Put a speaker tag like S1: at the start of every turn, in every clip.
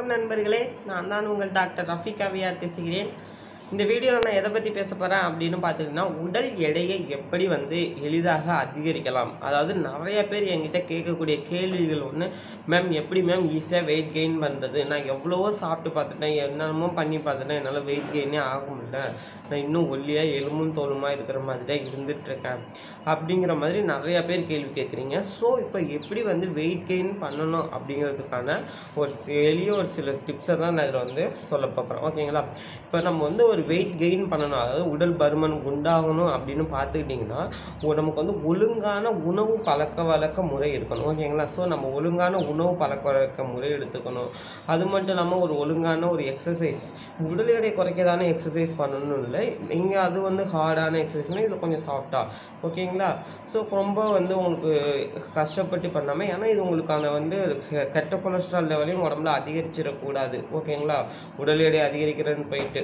S1: நண்பர்களே நான் தான் உங்கள் டாக்டர் ரஃபிக் அவியார் பேசுகிறேன் இந்த வீடியோவில் நான் எதை பற்றி பேச போகிறேன் அப்படின்னு பார்த்துக்கிட்டிங்கன்னா உடல் எடையை எப்படி வந்து எளிதாக அதிகரிக்கலாம் அதாவது நிறைய பேர் என்கிட்ட கேட்கக்கூடிய கேள்விகள் ஒன்று மேம் எப்படி மேம் ஈஸியாக வெயிட் கெயின் பண்ணுறது நான் எவ்வளவோ சாப்பிட்டு பார்த்துட்டேன் என்னென்னமோ பண்ணி பார்த்துட்டேன் என்னால் வெயிட் கெயினே ஆக முடியல நான் இன்னும் ஒல்லியாக எலும்பும் தோலுமா இருக்கிற மாதிரி தான் இருந்துகிட்ருக்கேன் அப்படிங்கிற மாதிரி நிறைய பேர் கேள்வி கேட்குறீங்க ஸோ இப்போ எப்படி வந்து வெயிட் கெயின் பண்ணணும் அப்படிங்கிறதுக்கான ஒரு சி- எளிய ஒரு சில டிப்ஸை தான் நான் இதில் வந்து சொல்ல போகிறேன் ஓகேங்களா இப்போ நம்ம வந்து ஒரு வெயிட் கெயின் பண்ணணும் அதாவது உடல் பருமன் குண்டாகணும் அப்படின்னு பார்த்துக்கிட்டிங்கன்னா ஒ- நமக்கு வந்து ஒழுங்கான உணவு பழக்க வழக்க முறை இருக்கணும் ஓகேங்களா ஸோ நம்ம ஒழுங்கான உணவு பழக்க வழக்க முறை எடுத்துக்கணும் அது மட்டும் இல்லாமல் ஒரு ஒழுங்கான ஒரு எக்ஸசைஸ் உடல் எடை குறைக்கதான எக்ஸசைஸ் பண்ணணும் இல்லை இங்கே அது வந்து ஹார்டான எக்ஸசைஸ்னால் இது கொஞ்சம் சாஃப்டாக ஓகேங்களா ஸோ ரொம்ப வந்து உங்களுக்கு கஷ்டப்பட்டு பண்ணாமல் ஏன்னா இது உங்களுக்கான வந்து கெ- கெட்ட கொலஸ்ட்ரால் லெவலையும் உடம்புல அதிகரிச்சிடக்கூடாது ஓகேங்களா உடல் எடை அதிகரிக்கிறேன்னு போயிட்டு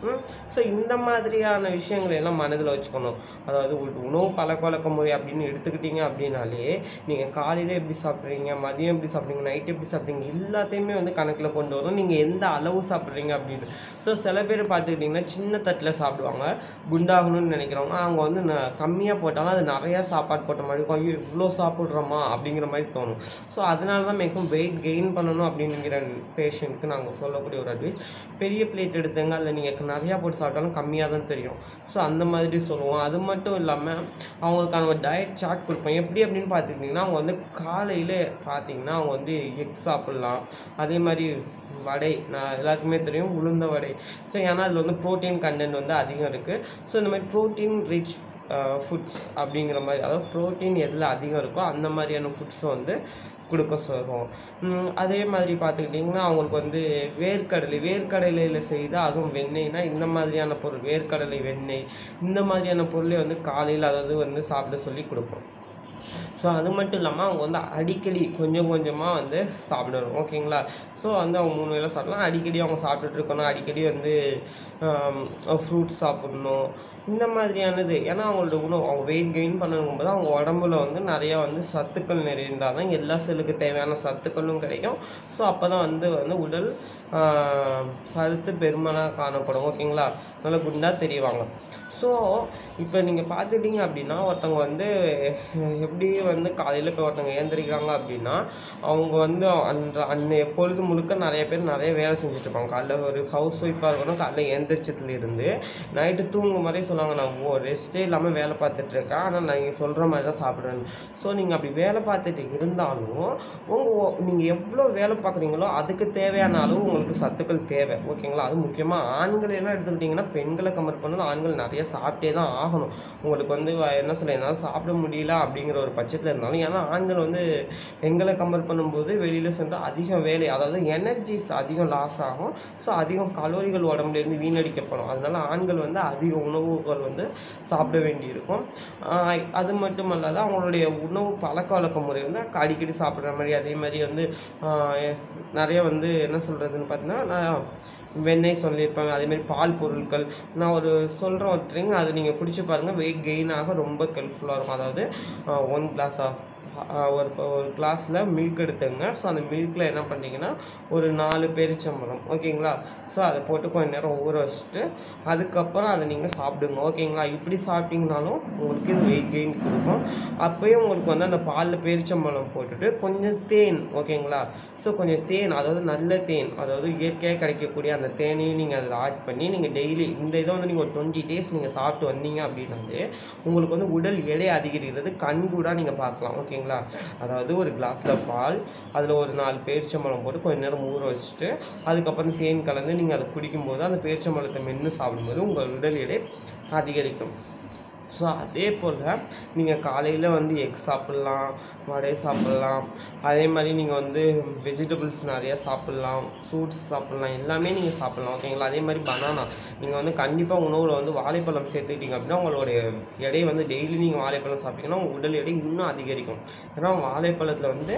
S1: ஸோ இந்த மாதிரியான விஷயங்களை எல்லாம் மனதில் வச்சுக்கணும் அதாவது உ- உணவு பழக்க வழக்க முறை அப்படின்னு எடுத்துக்கிட்டீங்க அப்படின்னாலே நீங்கள் காலையில் எப்படி சாப்பிட்றீங்க மதியம் எப்படி சாப்பிட்றீங்க நைட் எப்படி சாப்பிட்றீங்க எல்லாத்தையுமே வந்து கணக்கில் கொண்டு வரும் நீங்கள் எந்த அளவு சாப்பிட்றீங்க அப்படின்னு ஸோ சில பேர் பார்த்துக்கிட்டிங்கன்னா சின்ன தட்டில் சாப்பிடுவாங்க குண்டாகணும்னு நினைக்கிறவங்க அவங்க வந்து ந- கம்மியாக போட்டாலும் அது நிறையா சாப்பாடு போட்ட மாதிரி இருக்கும் ஐயோ இவ்வளோ சாப்பிட்றோமா அப்படிங்கிற மாதிரி தோணும் ஸோ அதனால தான் மேக்ஸிமம் வெயிட் கெயின் பண்ணணும் அப்படிங்கிற பேஷண்ட்க்கு நாங்கள் சொல்லக்கூடிய ஒரு அட்வைஸ் பெரிய பிளேட் எடுத்துங்க அதில் நீங்கள் நிறையா போட்டு சாப்பிட்டாலும் கம்மியாக தான் தெரியும் ஸோ அந்த மாதிரி சொல்லுவோம் அது மட்டும் இல்லாமல் அவங்களுக்கான ஒரு டயட் சார்ட் கொடுப்போம் எப்படி அப்படின்னு பார்த்துக்கிட்டிங்கன்னா அவங்க வந்து காலையில் பார்த்தீங்கன்னா அவங்க வந்து எக் சாப்பிட்லாம் அதே மாதிரி வடை நான் எல்லாருக்குமே தெரியும் உளுந்த வடை ஸோ ஏன்னா அதில் வந்து ப்ரோட்டீன் கண்டென்ட் வந்து அதிகம் இருக்குது ஸோ இந்த மாதிரி ப்ரோட்டீன் ரிச் ஃபுட்ஸ் அப்படிங்கிற மாதிரி அதாவது ப்ரோட்டீன் எதில் அதிகம் இருக்கோ அந்த மாதிரியான ஃபுட்ஸை வந்து கொடுக்க சொல்லுவோம் உம், அதே மாதிரி பார்த்துக்கிட்டிங்கன்னா அவங்களுக்கு வந்து வேர்க்கடலை வேர்க்கடலையில் செய்த அதுவும் வெண்ணெய்னா இந்த மாதிரியான பொருள் வேர்க்கடலை வெண்ணெய் இந்த மாதிரியான பொருளை வந்து காலையில் அதாவது வந்து சாப்பிட சொல்லி கொடுப்போம் ஸோ அது மட்டும் இல்லாமல் அவங்க வந்து அடிக்கடி கொஞ்சம் கொஞ்சமாக வந்து சாப்பிடணும் ஓகேங்களா ஸோ வந்து அவங்க மூணு வேளை சாப்பிடலாம் அடிக்கடி அவங்க சாப்பிட்டுட்டு இருக்கணும் அடிக்கடி வந்து ஃப்ரூட்ஸ் சாப்பிடணும் இந்த மாதிரியானது ஏன்னா அவங்களோட உணவு அவங்க வெயிட் கெயின் பண்ணணும் போது அவங்க உடம்புல வந்து நிறையா வந்து சத்துக்கள் நிறைந்தால் தான் எல்லா செல்லுக்கு தேவையான சத்துக்களும் கிடைக்கும் ஸோ அப்போ தான் வந்து வந்து உடல் ஆஹ், கருத்து பெருமனாக காணப்படும் ஓகேங்களா நல்லா குண்டாக தெரிவாங்க ஸோ இப்போ நீங்கள் பார்த்துட்டீங்க அப்படின்னா ஒருத்தவங்க வந்து அஹ், எப்படி வந்து காலையில் இப்போ ஒருத்தவங்க ஏந்திரிக்கிறாங்க அப்படின்னா அவங்க வந்து அந்த அன்னைய பொழுது முழுக்க நிறைய பேர் நிறைய வேலை செஞ்சுட்டு இருப்பாங்க காலைல ஒரு ஹவுஸ் ஒய்ஃபாக இருக்கணும் காலைல ஏந்திரிச்சதுல இருந்து நைட்டு தூங்கும் மாதிரி சொல்லுவாங்க நான் ஓ ரெஸ்ட்டே இல்லாமல் வேலை பார்த்துட்டு இருக்கேன் ஆனால் நான் நீங்கள் சொல்கிற மாதிரி தான் சாப்பிட்றேன் ஸோ நீங்கள் அப்படி வேலை பார்த்துட்டு இருந்தாலும் உங்கள் நீங்கள் எவ்வளோ வேலை பார்க்குறீங்களோ அதுக்கு தேவையான அளவு உங்களுக்கு சத்துக்கள் தேவை ஓகேங்களா அது முக்கியமாக ஆண்கள் எல்லாம் எடுத்துக்கிட்டிங்கன்னா பெண்களை கம்பேர் பண்ணணும் ஆண்கள் நிறைய சாப்பிட்டே தான் ஆகணும் உங்களுக்கு வந்து வ- என்ன சொல்ல என்னால் சாப்பிட முடியல அப்படிங்கிற ஒரு பட்சத்தில் இருந்தாலும் ஏன்னா ஆண்கள் வந்து பெண்களை கம்பேர் பண்ணும்போது வெளியில் சென்றால் அதிகம் வேலை அதாவது எனர்ஜிஸ் அதிகம் லாஸ் ஆகும் ஸோ அதிகம் கலோரிகள் உடம்புலேருந்து வீணடிக்கப்படும் அதனால ஆண்கள் வந்து அதிக உணவுகள் வந்து சாப்பிட வேண்டியிருக்கும் ஆஹ் அது மட்டும் அல்லாத அவங்களுடைய உணவு பழக்க வழக்க முறை வந்து அடிக்கடி சாப்பிட்ற மாதிரி அதே மாதிரி வந்து ஆஹ் நிறைய வந்து என்ன சொல்கிறதுன்னு பார்த்தீங்கன்னா நான் வெண்ணெய் சொல்லியிருப்பாங்க அதேமாதிரி பால் பொருட்கள் நான் ஒரு சொல்கிறேன் ஒருத்தருங்க அது நீங்கள் குடிச்சு பாருங்கள் வெயிட் கெயின் ஆக ரொம்ப ஹெல்ப்ஃபுல்லாக இருக்கும் அதாவது ஒன் கிளாஸா ஒரு இப்போ ஒரு கிளாஸில் மில்க் எடுத்துங்க ஸோ அந்த மில்கில் என்ன பண்ணுறீங்கன்னா ஒரு நாலு பேரிச்சம்பழம் ஓகேங்களா ஸோ அதை போட்டு கொஞ்ச நேரம் ஊற வச்சுட்டு அதுக்கப்புறம் அதை நீங்கள் சாப்பிடுங்க ஓகேங்களா இப்படி சாப்பிட்டீங்கனாலும் உங்களுக்கு இது வெயிட் கெயின் கொடுக்கும் அப்போயும் உங்களுக்கு வந்து அந்த பாலில் பேரிச்சம்பழம் போட்டுட்டு கொஞ்சம் தேன் ஓகேங்களா ஸோ கொஞ்சம் தேன் அதாவது நல்ல தேன் அதாவது இயற்கையாக கிடைக்கக்கூடிய அந்த தேனையும் நீங்கள் அதில் ஆட் பண்ணி நீங்கள் டெய்லி இந்த இதை வந்து நீங்கள் ஒரு டுவெண்ட்டி டேஸ் நீங்கள் சாப்பிட்டு வந்தீங்க அப்படின்னாலே உங்களுக்கு வந்து உடல் எடை அதிகரிக்கிறது கண்கூடாக நீங்கள் பார்க்கலாம் ஓகேங்களா அதாவது ஒரு கிளாஸில் பால் அதில் ஒரு நாலு பேரிச்சம்பழம் போட்டு கொஞ்ச நேரம் ஊற வச்சுட்டு அதுக்கப்புறம் தேன் கலந்து நீங்கள் அதை குடிக்கும்போது அந்த பேரிச்சம்பழத்தை மென்று சாப்பிடும்போது உங்கள் உடல் எடை அதிகரிக்கும் ஸோ அதே போல் நீங்கள் காலையில் வந்து எக் சாப்பிட்லாம் வடை சாப்பிட்லாம் அதே மாதிரி நீங்கள் வந்து வெஜிடபிள்ஸ் நிறையா சாப்பிட்லாம் ஃப்ரூட்ஸ் சாப்பிட்லாம் எல்லாமே நீங்கள் சாப்பிட்லாம் ஓகேங்களா அதே மாதிரி பனானா நீங்கள் வந்து கண்டிப்பாக உணவில் வந்து வாழைப்பழம் சேர்த்துக்கிட்டீங்க அப்படின்னா உங்களுடைய எடை வந்து டெய்லி நீங்கள் வாழைப்பழம் சாப்பிட்டீங்கன்னா உங்கள் உடல் எடை இன்னும் அதிகரிக்கும் ஏன்னா வாழைப்பழத்தில் வந்து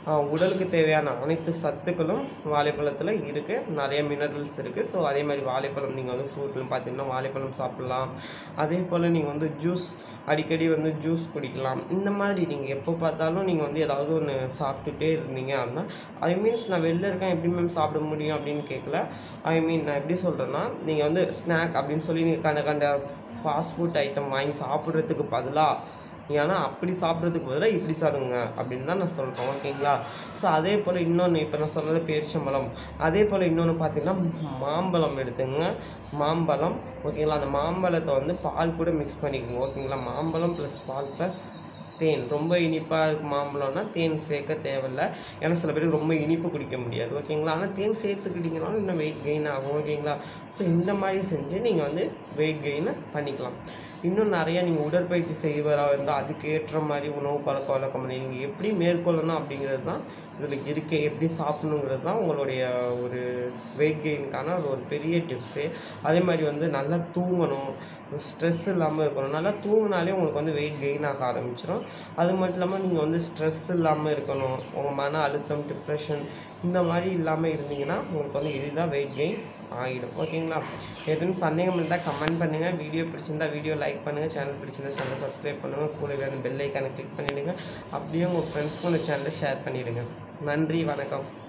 S1: ஆஹ் உடலுக்கு தேவையான அனைத்து சத்துக்களும் வாழைப்பழத்தில் இருக்குது நிறைய மினரல்ஸ் இருக்குது ஸோ அதே மாதிரி வாழைப்பழம் நீங்கள் வந்து ஃப்ரூட்னு பார்த்தீங்கன்னா வாழைப்பழம் சாப்பிட்லாம் அதே போல் நீங்கள் வந்து ஜூஸ் அடிக்கடி வந்து ஜூஸ் குடிக்கலாம் இந்த மாதிரி நீங்கள் எப்போ பார்த்தாலும் நீங்கள் வந்து ஏதாவது ஒன்று சாப்பிட்டுட்டே இருந்தீங்க அப்படின்னா ஐ மீன்ஸ் நான் வெளில இருக்கேன் எப்படி மேம் சாப்பிட முடியும் அப்படின்னு கேட்கல ஐ மீன் நான் எப்படி சொல்கிறேன்னா நீங்கள் வந்து ஸ்நாக் அப்படின்னு சொல்லி நீங்கள் கண்ட கண்ட ஃபாஸ்ட் ஃபுட் ஐட்டம் வாங்கி சாப்பிட்றதுக்கு பதிலாக ஏன்னா அப்படி சாப்பிட்றதுக்கு பதிலாக இப்படி சாப்பிடுங்க அப்படின்னு தான் நான் சொல்கிறேன் ஓகேங்களா ஸோ அதே போல் இன்னொன்று இப்போ நான் சொன்னது பேரிச்சம்பழம் அதே போல் இன்னொன்று பார்த்தீங்கன்னா மாம்பழம் எடுத்துங்க மாம்பழம் ஓகேங்களா அந்த மாம்பழத்தை வந்து பால் கூட மிக்ஸ் பண்ணிக்கோங்க ஓகேங்களா மாம்பழம் ப்ளஸ் பால் ப்ளஸ் தேன் ரொம்ப இனிப்பாக இருக்கும் மாம்பழம்னா தேன் சேர்க்க தேவையில்ல ஏன்னா சில பேருக்கு ரொம்ப இனிப்பு குடிக்க முடியாது ஓகேங்களா ஆனால் தேன் சேர்த்துக்கிட்டிங்கனாலும் இன்னும் வெயிட் கெயின் ஆகும் ஓகேங்களா ஸோ இந்த மாதிரி செஞ்சு நீங்கள் வந்து வெயிட் கெயினை பண்ணிக்கலாம் இன்னும் நிறைய நீங்கள் உடற்பயிற்சி செய்வராக இருந்தால் அதுக்கு ஏற்ற மாதிரி உணவு பழக்க வழக்கம் நீங்கள் எப்படி மேற்கொள்ளணும் அப்படிங்கிறது தான் இதில் இருக்க எப்படி சாப்பிடணுங்கிறது தான் உங்களுடைய ஒரு வெயிட் கெயினுக்கான அது ஒரு பெரிய டிப்ஸு அதே மாதிரி வந்து நல்லா தூங்கணும் ஸ்ட்ரெஸ் இல்லாமல் இருக்கணும் நல்லா தூங்கினாலே உங்களுக்கு வந்து வெயிட் கெயின் ஆக ஆரம்பிச்சிடும் அது மட்டும் இல்லாமல் நீங்கள் வந்து ஸ்ட்ரெஸ் இல்லாமல் இருக்கணும் உங்கள் மன அழுத்தம் டிப்ரெஷன் இந்த மாதிரி இல்லாமல் இருந்தீங்கன்னா உங்களுக்கு வந்து எளிதாக வெயிட் கெயின் ஆகிடும் ஓகேங்களா எதுவும் சந்தேகம் இருந்தால் கமெண்ட் பண்ணுங்கள் வீடியோ பிடிச்சிருந்தா வீடியோ லைக் பண்ணுங்கள் சேனல் பிடிச்சிருந்தா சேனல் சப்ஸ்கிரைப் பண்ணுங்கள் கூடவே அந்த பெல் ஐக்கானை கிளிக் பண்ணிவிடுங்க அப்படியே உங்கள் ஃப்ரெண்ட்ஸ்க்கும் இந்த சேனலை ஷேர் பண்ணிவிடுங்க நன்றி வணக்கம்